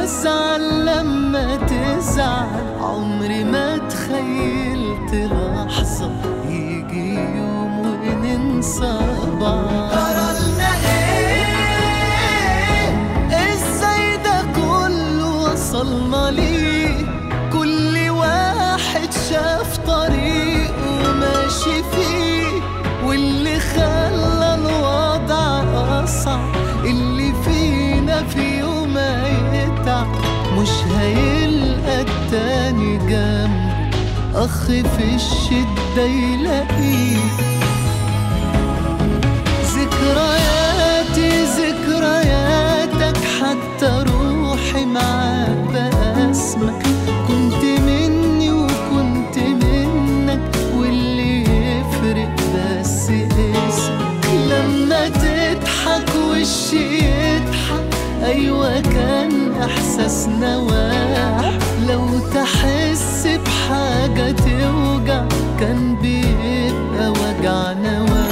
وازعل لما تزعل عمري ما تخيلت لحظة يجي يوم وننسى بعض قررنا ايه ازاي ده كله وصلنا ليه كل واحد شاف طريقه وماشي فيه واللي خلى الوضع أصعب اللي فينا في يوم هيتعب مش هيلقى التاني جنبه أخ في الشدة يلاقيه ذكرياتي ذكرياتك حتى روحي معاك بقى اسمك كنت مني وكنت منك واللي يفرق بس اسمك لما تضحك وشي يضحك ايوه كان احساسنا واحد لو تحس بحاجه توجع كان بيبقى وجعنا واحد